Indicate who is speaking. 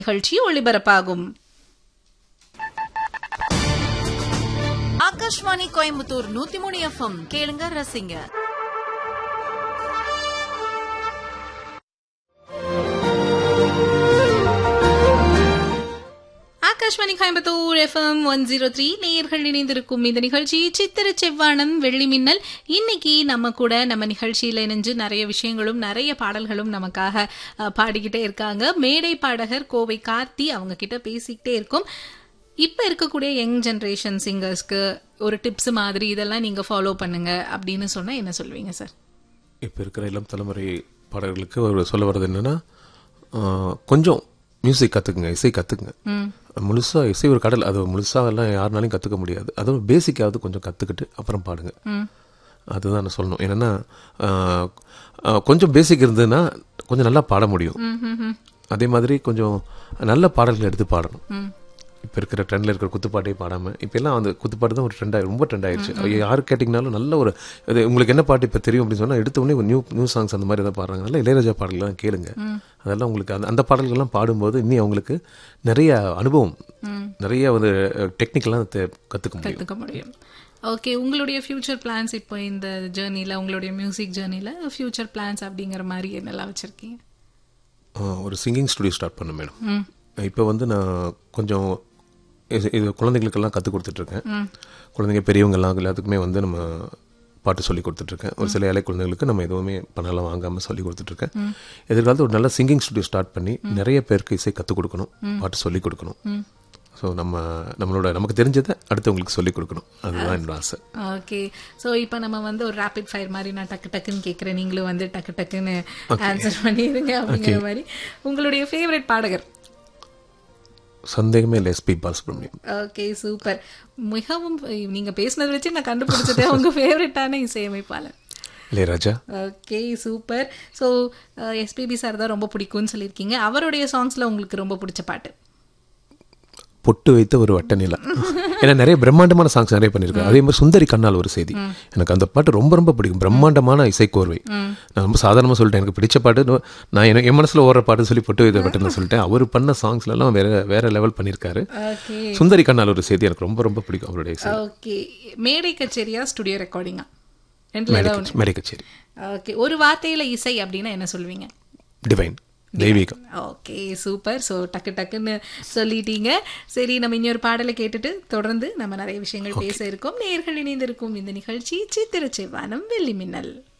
Speaker 1: நிகழ்ச்சி ஒளிபரப்பாகும்
Speaker 2: ஆகாஷ்வாணி கோயம்புத்தூர் நூத்தி மூணு எஃப்எம் கேளுங்க ரசிங்க
Speaker 1: Akashvani Coimbatore FM one zero three நேயர்கள் இணைந்திருக்கும் இந்த நிகழ்ச்சி சித்திர செவ்வானம் வெள்ளி மின்னல் இன்னைக்கு நம்ம கூட நம்ம நிகழ்ச்சியில இணைஞ்சு நிறைய விஷயங்களும் நிறைய பாடல்களும் நமக்காக அஹ், பாடிக்கிட்டே இருக்காங்க மேடை பாடகர் கோவை கார்த்தி அவங்க கிட்ட பேசிக்கிட்டே இருக்கும் இப்ப இருக்கக்கூடிய யங் ஜெனரேஷன் சிங்கர்ஸ்க்கு ஒரு டிப்ஸ் மாதிரி இதெல்லாம் நீங்க ஃபாலோ பண்ணுங்க அப்படின்னு சொன்னா என்ன சொல்லுவீங்க சார்
Speaker 3: இப்போ இருக்கிற இளம் தலைமுறை பாடகர்களுக்கு ஒரு சொல்ல வர்றது என்னன்னா ஆஹ், கொஞ்சம் மியூசிக் கற்றுக்குங்க இசை கற்றுக்குங்க முழுசாக இசை ஒரு கடல் அது முழுசாக எல்லாம் யாருனாலையும் கற்றுக்க முடியாது அதுவும் பேசிக்காவது கொஞ்சம் கற்றுக்கிட்டு அப்புறம் பாடுங்க அதுதான் நான் சொல்லணும் என்னென்னா ஆஹ், ஆஹ், கொஞ்சம் பேசிக் இருந்ததுன்னா கொஞ்சம் நல்லா பாட முடியும் அதே மாதிரி கொஞ்சம் நல்ல பாடல்கள் எடுத்து பாடணும் இப்போ இருக்கிற ட்ரெண்டில் இருக்கிற குத்துப்பாட்டே பாடாமல் இப்போ எல்லாம் அந்த குத்துப்பாட்டு தான் ஒரு ட்ரெண்ட் ஆகி ரொம்ப ட்ரெண்ட் ஆயிடுச்சு அது யாரு கேட்டிங்கனாலும் நல்ல ஒரு இது உங்களுக்கு என்ன பாட்டு இப்போ தெரியும் அப்படின்னு சொன்னால் எடுத்த உடனே ஒரு நியூ நியூ சாங்ஸ் அந்த மாதிரி ஏதாவது பாடுறாங்க நல்ல இளையராஜா பாடல்கள்லாம் கேளுங்க அதெல்லாம் உங்களுக்கு அந்த அந்த பாடல்கள்லாம் பாடும்போது இன்னி அவங்களுக்கு நிறைய அனுபவம் நிறைய ஒரு டெக்னிக்கெல்லாம் கற்றுக்க முடியும்
Speaker 1: கத்துக்க முடியும் ஓகே உங்களுடைய ஃபியூச்சர் பிளான்ஸ் இப்போ இந்த ஜேர்னில உங்களுடைய மியூசிக் ஜேர்னில ஃபியூச்சர் பிளான்ஸ் அப்படிங்கிற மாதிரி என்னெல்லாம் வச்சிருக்கீங்க
Speaker 3: ஆ, ஒரு சிங்கிங் ஸ்டுடியோ ஸ்டார்ட் பண்ண மேடம் இப்போ வந்து நான் கொஞ்சம் இது இது குழந்தைகளுக்கெல்லாம் கற்றுக் கொடுத்துட்ருக்கேன் குழந்தைங்க பெரியவங்க எல்லாம் எல்லாத்துக்குமே வந்து நம்ம பாட்டு சொல்லி கொடுத்துட்ருக்கேன் ஒரு சில ஏழை குழந்தைகளுக்கு நம்ம எதுவுமே பணம்லாம் வாங்காமல் சொல்லி கொடுத்துட்ருக்கேன் எதிர்காலத்தில் ஒரு நல்ல சிங்கிங் ஸ்டுடியோ ஸ்டார்ட் பண்ணி நிறைய பேருக்கு இசை கற்றுக் கொடுக்கணும் பாட்டு சொல்லி கொடுக்கணும் ஸோ நம்ம நம்மளோட நமக்கு தெரிஞ்சதை அடுத்தவங்களுக்கு சொல்லி கொடுக்கணும் அதுதான் என்னோட ஆசை
Speaker 1: ஓகே ஸோ இப்போ நம்ம வந்து ஒரு ரேபிட் ஃபயர் மாதிரி நான் டக்கு டக்குன்னு கேட்குறேன் நீங்களும் வந்து டக்கு டக்குன்னு ஆன்சர் பண்ணிடுங்க அப்படிங்கிற மாதிரி உங்களுடைய ஃபேவரட் பாடகர்
Speaker 3: சந்தேகமே இல்லை எஸ்பி பாலசுப்ரமணியம்
Speaker 1: ஓகே சூப்பர் மிகவும் நீங்க பேசுனதை வச்சு நான் கண்டுபிடிச்சதே உங்க ஃபேவரட்டான இசையமைப்பாளர்
Speaker 3: Ilaiyaraaja
Speaker 1: okay super so SPB sir தான் ரொம்ப பிடிக்கும்னு சொல்லியிருக்கீங்க அவருடைய சாங்ஸ்ல உங்களுக்கு ரொம்ப பிடிச்ச பாட்டு
Speaker 3: பொட்டு வைத்த ஒரு வட்ட நிலா ஏன்னா நிறைய பிரம்மாண்டமான சாங்ஸ் நிறைய பண்ணியிருக்கேன் அதே மாதிரி சுந்தரி கண்ணால் ஒரு செய்தி எனக்கு அந்த பாட்டு ரொம்ப ரொம்ப பிடிக்கும் பிரம்மாண்டமான இசைக்கோர்வை நான் ரொம்ப சாதாரணமாக சொல்லிட்டேன் எனக்கு பிடிச்ச பாட்டு நோ- நான் எனக்கு என் மனசில் ஓடுற பாட்டு சொல்லி பொட்டு வைத்த வட்டன்னு சொல்லிட்டேன் அவர் பண்ண சாங்ஸ்லாம் வேற வேற லெவல் பண்ணியிருக்காரு
Speaker 1: ஓகே
Speaker 3: சுந்தரி கண்ணால் ஒரு செய்தி எனக்கு ரொம்ப ரொம்ப பிடிக்கும் அவருடைய இசை
Speaker 1: ஓகே மேடை கச்சேரியா ஸ்டுடியோ ரெக்கார்டிங்கா ரெண்டுல
Speaker 3: மேடை
Speaker 1: ஏதாவது
Speaker 3: கச்சேரி- மேடை கச்சேரி
Speaker 1: ஓகே ஒரு வார்த்தையில இசை அப்படின்னா என்ன சொல்லுவீங்க
Speaker 3: டிவைன் தெய்வீகம்
Speaker 1: ஓகே சூப்பர் ஸோ டக்கு டக்குன்னு சொல்லிட்டீங்க சரி நம்ம இன்னொரு பாடலை கேட்டுட்டு தொடர்ந்து நம்ம நிறைய விஷயங்கள் பேச இருக்கோம் நேர்கள் இணைந்திருக்கும் இந்த நிகழ்ச்சி சித்திர செவ்வானம் வெள்ளி மின்னல்